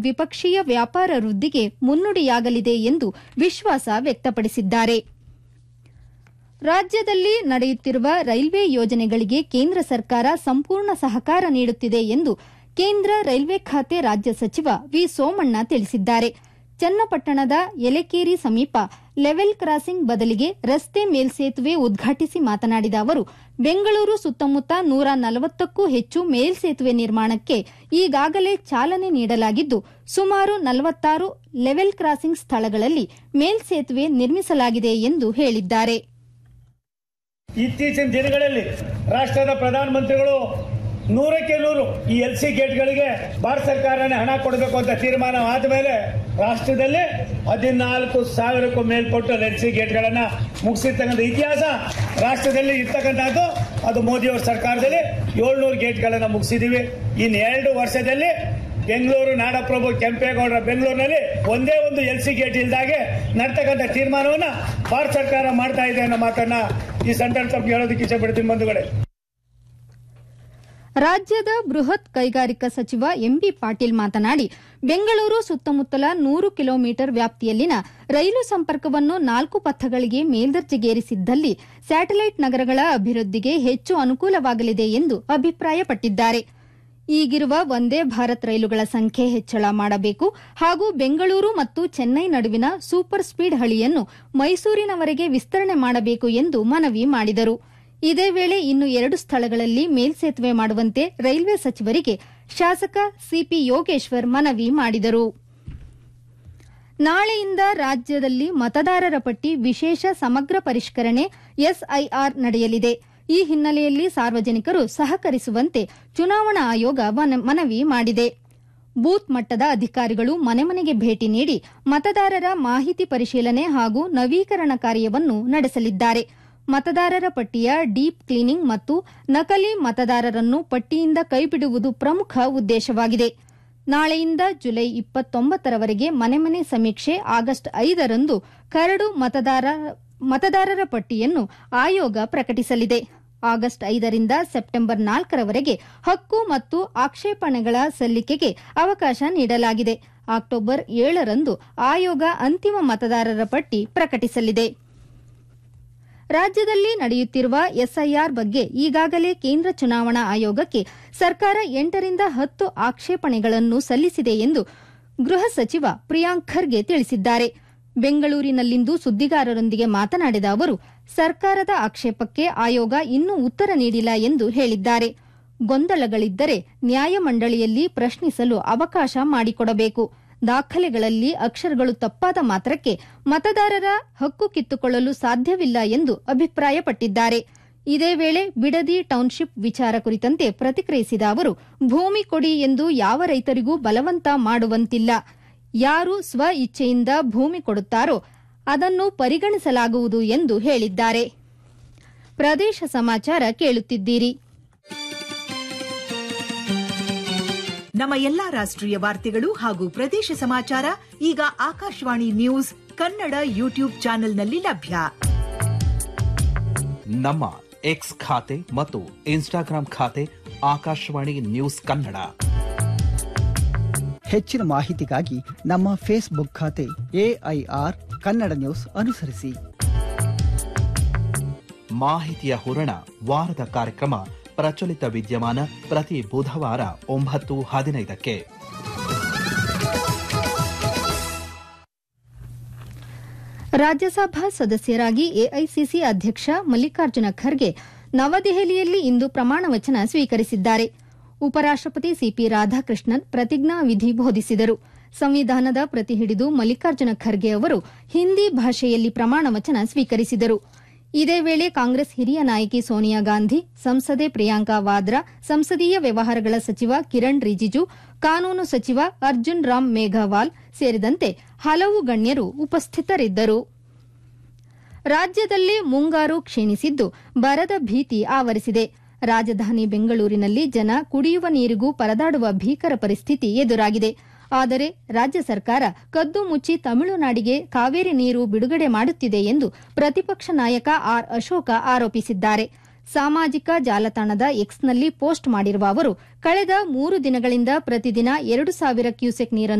ದ್ವಿಪಕ್ಷೀಯ ವ್ಯಾಪಾರ ವೃದ್ಧಿಗೆ ಮುನ್ನುಡಿಯಾಗಲಿದೆ ಎಂದು ವಿಶ್ವಾಸ ವ್ಯಕ್ತಪಡಿಸಿದ್ದಾರೆ ರಾಜ್ಯದಲ್ಲಿ ನಡೆಯುತ್ತಿರುವ ರೈಲ್ವೆ ಯೋಜನೆಗಳಿಗೆ ಕೇಂದ್ರ ಸರ್ಕಾರ ಸಂಪೂರ್ಣ ಸಹಕಾರ ನೀಡುತ್ತಿದೆ ಎಂದು ಕೇಂದ್ರ ರೈಲ್ವೆ ಖಾತೆ ರಾಜ್ಯ ಸಚಿವ ವಿ ಸೋಮಣ್ಣ ತಿಳಿಸಿದ್ದಾರೆ ಚನ್ನಪಟ್ಟಣದ ಯಲೆಕೇರಿ ಸಮೀಪ ಲೆವೆಲ್ ಕ್ರಾಸಿಂಗ್ ಬದಲಿಗೆ ರಸ್ತೆ ಮೇಲ್ಸೇತುವೆ ಉದ್ಘಾಟಿಸಿ ಮಾತನಾಡಿದ ಅವರು ಬೆಂಗಳೂರು ಸುತ್ತಮುತ್ತ ನೂರ ನಲವತ್ತಕ್ಕೂ ಹೆಚ್ಚು ಮೇಲ್ಸೇತುವೆ ನಿರ್ಮಾಣಕ್ಕೆ ಈಗಾಗಲೇ ಚಾಲನೆ ನೀಡಲಾಗಿದ್ದು ಸುಮಾರು ನಲವತ್ತಾರು ಲೆವೆಲ್ ಕ್ರಾಸಿಂಗ್ ಸ್ಥಳಗಳಲ್ಲಿ ಮೇಲ್ಸೇತುವೆ ನಿರ್ಮಿಸಲಾಗಿದೆ ಎಂದು ಹೇಳಿದ್ದಾರೆ ಇತ್ತೀಚಿನ ದಿನಗಳಲ್ಲಿ ರಾಷ್ಟ್ರದ ಪ್ರಧಾನಮಂತ್ರಿಗಳು ನೂರಕ್ಕೆ ನೂರು ಈ ಎಲ್ ಸಿ ಗೇಟ್ಗಳಿಗೆ ಭಾರತ ಸರ್ಕಾರನೇ ಹಣ ಕೊಡಬೇಕು ಅಂತ ತೀರ್ಮಾನ ಆದ ಮೇಲೆ ರಾಷ್ಟ್ರದಲ್ಲಿ ಹದಿನಾಲ್ಕು ಸಾವಿರಕ್ಕೂ ಮೇಲ್ಪಟ್ಟು ಎಲ್ ಸಿ ಗೇಟ್ಗಳನ್ನ ಮುಗಿಸಿರ್ತಕ್ಕಂಥ ಇತಿಹಾಸ ರಾಷ್ಟ್ರದಲ್ಲಿ ಇರ್ತಕ್ಕಂಥದ್ದು ಅದು ಮೋದಿಯವರ ಸರ್ಕಾರದಲ್ಲಿ ಏಳ್ನೂರು ಗೇಟ್ಗಳನ್ನ ಮುಗಿಸಿದೀವಿ ಇನ್ನು ಎರಡು ವರ್ಷದಲ್ಲಿ ಬೆಂಗಳೂರು ನಾಡಪ್ರಭು ಕೆಂಪೇಗೌಡರ ಬೆಂಗಳೂರಿನಲ್ಲಿ ಒಂದೇ ಒಂದು ಎಲ್ ಸಿ ಗೇಟ್ ಇಲ್ದಾಗೆ ನಡ್ತಕ್ಕಂಥ ತೀರ್ಮಾನವನ್ನ ಭಾರತ ಸರ್ಕಾರ ಮಾಡ್ತಾ ಇದೆ ಅನ್ನೋ ಮಾತನ್ನ ಈ ಸಂದರ್ಭ ತಮಗೆ ಹೇಳೋದಕ್ಕೆ ಇಷ್ಟಪಡ್ತೀನಿ ಬಂಧುಗಳೇ ರಾಜ್ಯದ ಬೃಹತ್ ಕೈಗಾರಿಕಾ ಸಚಿವ ಎಂಬಿ ಪಾಟೀಲ್ ಮಾತನಾಡಿ ಬೆಂಗಳೂರು ಸುತ್ತಮುತ್ತಲ ನೂರು ಕಿಲೋಮೀಟರ್ ವ್ಯಾಪ್ತಿಯಲ್ಲಿನ ರೈಲು ಸಂಪರ್ಕವನ್ನು ನಾಲ್ಕು ಪಥಗಳಿಗೆ ಮೇಲ್ದರ್ಜೆಗೇರಿಸಿದ್ದಲ್ಲಿ ಸ್ಯಾಟಲೈಟ್ ನಗರಗಳ ಅಭಿವೃದ್ಧಿಗೆ ಹೆಚ್ಚು ಅನುಕೂಲವಾಗಲಿದೆ ಎಂದು ಅಭಿಪ್ರಾಯಪಟ್ಟಿದ್ದಾರೆ ಈಗಿರುವ ವಂದೇ ಭಾರತ್ ರೈಲುಗಳ ಸಂಖ್ಯೆ ಹೆಚ್ಚಳ ಮಾಡಬೇಕು ಹಾಗೂ ಬೆಂಗಳೂರು ಮತ್ತು ಚೆನ್ನೈ ನಡುವಿನ ಸೂಪರ್ ಸ್ಪೀಡ್ ಹಳಿಯನ್ನು ಮೈಸೂರಿನವರೆಗೆ ವಿಸ್ತರಣೆ ಮಾಡಬೇಕು ಎಂದು ಮನವಿ ಮಾಡಿದರು ಇದೇ ವೇಳೆ ಇನ್ನು ಎರಡು ಸ್ಥಳಗಳಲ್ಲಿ ಮೇಲ್ಸೇತುವೆ ಮಾಡುವಂತೆ ರೈಲ್ವೆ ಸಚಿವರಿಗೆ ಶಾಸಕ ಸಿಪಿ ಯೋಗೇಶ್ವರ್ ಮನವಿ ಮಾಡಿದರು ನಾಳೆಯಿಂದ ರಾಜ್ಯದಲ್ಲಿ ಮತದಾರರ ಪಟ್ಟಿ ವಿಶೇಷ ಸಮಗ್ರ ಪರಿಷ್ಕರಣೆ ಎಸ್ಐಆರ್ ನಡೆಯಲಿದೆ ಈ ಹಿನ್ನೆಲೆಯಲ್ಲಿ ಸಾರ್ವಜನಿಕರು ಸಹಕರಿಸುವಂತೆ ಚುನಾವಣಾ ಆಯೋಗ ಮನವಿ ಮಾಡಿದೆ ಬೂತ್ ಮಟ್ಟದ ಅಧಿಕಾರಿಗಳು ಮನೆ ಮನೆಗೆ ಭೇಟಿ ನೀಡಿ ಮತದಾರರ ಮಾಹಿತಿ ಪರಿಶೀಲನೆ ಹಾಗೂ ನವೀಕರಣ ಕಾರ್ಯವನ್ನು ನಡೆಸಲಿದ್ದಾರೆ ಮತದಾರರ ಪಟ್ಟಿಯ ಡೀಪ್ ಕ್ಲೀನಿಂಗ್ ಮತ್ತು ನಕಲಿ ಮತದಾರರನ್ನು ಪಟ್ಟಿಯಿಂದ ಕೈಬಿಡುವುದು ಪ್ರಮುಖ ಉದ್ದೇಶವಾಗಿದೆ ನಾಳೆಯಿಂದ ಜುಲೈ ಇಪ್ಪತ್ತೊಂಬತ್ತರವರೆಗೆ ಮನೆ ಮನೆ ಸಮೀಕ್ಷೆ ಆಗಸ್ಟ್ ಐದರಂದು ಕರಡು ಮತದಾರರ ಪಟ್ಟಿಯನ್ನು ಆಯೋಗ ಪ್ರಕಟಿಸಲಿದೆ ಆಗಸ್ಟ್ ಐದರಿಂದ ಸೆಪ್ಟೆಂಬರ್ ನಾಲ್ಕರವರೆಗೆ ಹಕ್ಕು ಮತ್ತು ಆಕ್ಷೇಪಣೆಗಳ ಸಲ್ಲಿಕೆಗೆ ಅವಕಾಶ ನೀಡಲಾಗಿದೆ ಅಕ್ಟೋಬರ್ ಏಳರಂದು ಆಯೋಗ ಅಂತಿಮ ಮತದಾರರ ಪಟ್ಟಿ ಪ್ರಕಟಿಸಲಿದೆ ರಾಜ್ಯದಲ್ಲಿ ನಡೆಯುತ್ತಿರುವ ಎಸ್ಐಆರ್ ಬಗ್ಗೆ ಈಗಾಗಲೇ ಕೇಂದ್ರ ಚುನಾವಣಾ ಆಯೋಗಕ್ಕೆ ಸರ್ಕಾರ ಎಂಟರಿಂದ ಹತ್ತು ಆಕ್ಷೇಪಣೆಗಳನ್ನು ಸಲ್ಲಿಸಿದೆ ಎಂದು ಗೃಹ ಸಚಿವ ಪ್ರಿಯಾಂಕ್ ಖರ್ಗೆ ತಿಳಿಸಿದ್ದಾರೆ ಬೆಂಗಳೂರಿನಲ್ಲಿಂದು ಸುದ್ದಿಗಾರರೊಂದಿಗೆ ಮಾತನಾಡಿದ ಅವರು ಸರ್ಕಾರದ ಆಕ್ಷೇಪಕ್ಕೆ ಆಯೋಗ ಇನ್ನೂ ಉತ್ತರ ನೀಡಿಲ್ಲ ಎಂದು ಹೇಳಿದ್ದಾರೆ ಗೊಂದಲಗಳಿದ್ದರೆ ನ್ಯಾಯಮಂಡಳಿಯಲ್ಲಿ ಪ್ರಶ್ನಿಸಲು ಅವಕಾಶ ಮಾಡಿಕೊಡಬೇಕು ದಾಖಲೆಗಳಲ್ಲಿ ಅಕ್ಷರಗಳು ತಪ್ಪಾದ ಮಾತ್ರಕ್ಕೆ ಮತದಾರರ ಹಕ್ಕು ಕಿತ್ತುಕೊಳ್ಳಲು ಸಾಧ್ಯವಿಲ್ಲ ಎಂದು ಅಭಿಪ್ರಾಯಪಟ್ಟಿದ್ದಾರೆ ಇದೇ ವೇಳೆ ಬಿಡದಿ ಟೌನ್ಶಿಪ್ ವಿಚಾರ ಕುರಿತಂತೆ ಪ್ರತಿಕ್ರಿಯಿಸಿದ ಅವರು ಭೂಮಿ ಕೊಡಿ ಎಂದು ಯಾವ ರೈತರಿಗೂ ಬಲವಂತ ಮಾಡುವಂತಿಲ್ಲ ಯಾರು ಸ್ವ ಇಚ್ಛೆಯಿಂದ ಭೂಮಿ ಕೊಡುತ್ತಾರೋ ಅದನ್ನು ಪರಿಗಣಿಸಲಾಗುವುದು ಎಂದು ಹೇಳಿದ್ದಾರೆ ಪ್ರದೇಶ ಸಮಾಚಾರ ಕೇಳುತ್ತಿದ್ದೀರಿ ನಮ್ಮ ಎಲ್ಲಾ ರಾಷ್ಟ್ರೀಯ ವಾರ್ತೆಗಳು ಹಾಗೂ ಪ್ರದೇಶ ಸಮಾಚಾರ ಈಗ ಆಕಾಶವಾಣಿ ನ್ಯೂಸ್ ಕನ್ನಡ ಯೂಟ್ಯೂಬ್ ಚಾನೆಲ್ನಲ್ಲಿ ಲಭ್ಯ ನಮ್ಮ ಎಕ್ಸ್ ಖಾತೆ ಮತ್ತು ಇನ್ಸ್ಟಾಗ್ರಾಂ ಖಾತೆ ಆಕಾಶವಾಣಿ ನ್ಯೂಸ್ ಕನ್ನಡ ಹೆಚ್ಚಿನ ಮಾಹಿತಿಗಾಗಿ ನಮ್ಮ ಫೇಸ್ಬುಕ್ ಖಾತೆ ಎಐಆರ್ ಕನ್ನಡ ನ್ಯೂಸ್ ಅನುಸರಿಸಿ ಮಾಹಿತಿಯ ಹೂರಣ ವಾರದ ಕಾರ್ಯಕ್ರಮ ಪ್ರಚಲಿತ ವಿದ್ಯಮಾನ ಪ್ರತಿ ಬುಧವಾರ ಒಂಬತ್ತು ಹದಿನೈದಕ್ಕೆ ರಾಜ್ಯಸಭಾ ಸದಸ್ಯರಾಗಿ ಎಐಸಿಸಿ ಅಧ್ಯಕ್ಷ ಮಲ್ಲಿಕಾರ್ಜುನ ಖರ್ಗೆ ನವದೆಹಲಿಯಲ್ಲಿ ಇಂದು ಪ್ರಮಾಣ ವಚನ ಸ್ವೀಕರಿಸಿದ್ದಾರೆ ಉಪರಾಷ್ಟಪತಿ ಸಿಪಿ ರಾಧಾಕೃಷ್ಣನ್ ಪ್ರತಿಜ್ಞಾ ವಿಧಿ ಬೋಧಿಸಿದರು ಸಂವಿಧಾನದ ಪ್ರತಿ ಹಿಡಿದು ಮಲ್ಲಿಕಾರ್ಜುನ ಖರ್ಗೆ ಅವರು ಹಿಂದಿ ಭಾಷೆಯಲ್ಲಿ ಪ್ರಮಾಣ ವಚನ ಸ್ವೀಕರಿಸಿದರು ಇದೇ ವೇಳೆ ಕಾಂಗ್ರೆಸ್ ಹಿರಿಯ ನಾಯಕಿ ಸೋನಿಯಾ ಗಾಂಧಿ ಸಂಸದೆ ಪ್ರಿಯಾಂಕಾ ವಾದ್ರಾ ಸಂಸದೀಯ ವ್ಯವಹಾರಗಳ ಸಚಿವ ಕಿರಣ್ ರಿಜಿಜು ಕಾನೂನು ಸಚಿವ ಅರ್ಜುನ್ ರಾಮ್ ಮೇಘವಾಲ್ ಸೇರಿದಂತೆ ಹಲವು ಗಣ್ಯರು ಉಪಸ್ಥಿತರಿದ್ದರು ರಾಜ್ಯದಲ್ಲಿ ಮುಂಗಾರು ಕ್ಷೀಣಿಸಿದ್ದು ಬರದ ಭೀತಿ ಆವರಿಸಿದೆ ರಾಜಧಾನಿ ಬೆಂಗಳೂರಿನಲ್ಲಿ ಜನ ಕುಡಿಯುವ ನೀರಿಗೂ ಪರದಾಡುವ ಭೀಕರ ಪರಿಸ್ಥಿತಿ ಎದುರಾಗಿದೆ ಆದರೆ ರಾಜ್ಯ ಸರ್ಕಾರ ಕದ್ದು ಮುಚ್ಚಿ ತಮಿಳುನಾಡಿಗೆ ಕಾವೇರಿ ನೀರು ಬಿಡುಗಡೆ ಮಾಡುತ್ತಿದೆ ಎಂದು ಪ್ರತಿಪಕ್ಷ ನಾಯಕ ಆರ್ ಅಶೋಕ ಆರೋಪಿಸಿದ್ದಾರೆ ಸಾಮಾಜಿಕ ಜಾಲತಾಣದ ಎಕ್ಸ್ನಲ್ಲಿ ಪೋಸ್ಟ್ ಮಾಡಿರುವ ಅವರು ಕಳೆದ ಮೂರು ದಿನಗಳಿಂದ ಪ್ರತಿದಿನ ಎರಡು ಸಾವಿರ ಕ್ಯೂಸೆಕ್ ನೀರನ್ನು